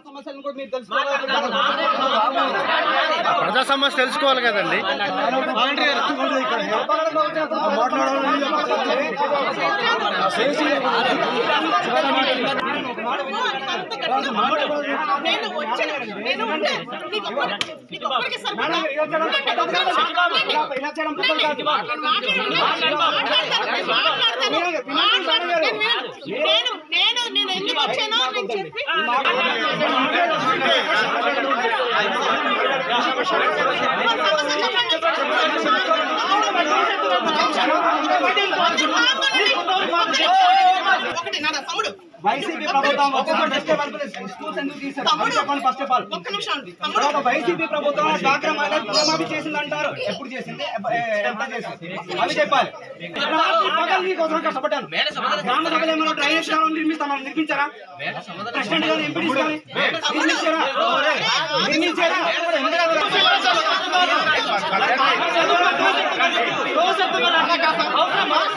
సమస్యలను కూడా మీరు తెలుసుకోవాలి ప్రజా సమస్య తెలుసుకోవాలి కదండి నేను వచ్చాను నేను ఉంటే నీకు ఒక్కడి- నీకు ఒక్కడికి సరిపోతా? ఇలా చేయడం తప్పు కాదు. నేను మాట్లాడను. మాట్లాడతాను. నేను మాట్లాడతాను. మాట్లాడను. నేను వినను. నేను నేను నేను ఎందుకు వచ్చానో నేను చెప్పి సమస్య చెప్పండి. ఒకటి నా తమ్ముడు వైసీపీ ప్రభుత్వం ఒక్కొక్క బెస్ట్ స్కూల్స్ ఎందుకు తీశారు అది చెప్పండి ఫస్ట్ ఆఫ్ ఆల్ ఒక్క నిమిషం అండి తమ్ముడు తర్వాత వైసీపీ ప్రభుత్వం డాక్టర్ మహిళలకు రుణమాఫీ చేసింది అంటారు ఎప్పుడు చేసింది ఎప్ప- ఏ- ఎంత చేసింది అవి చెప్పాలి పగలు మీకోసం కష్టపడ్డాను గ్రామ సభలు ఏమైనా డ్రైనేజ్ కాలం నిర్మిస్తామని నిర్మించారా ప్రెసిడెంట్ గారు ఎంపీడీస్ గారు నిర్మించారా నిర్మించారా అవసరమా?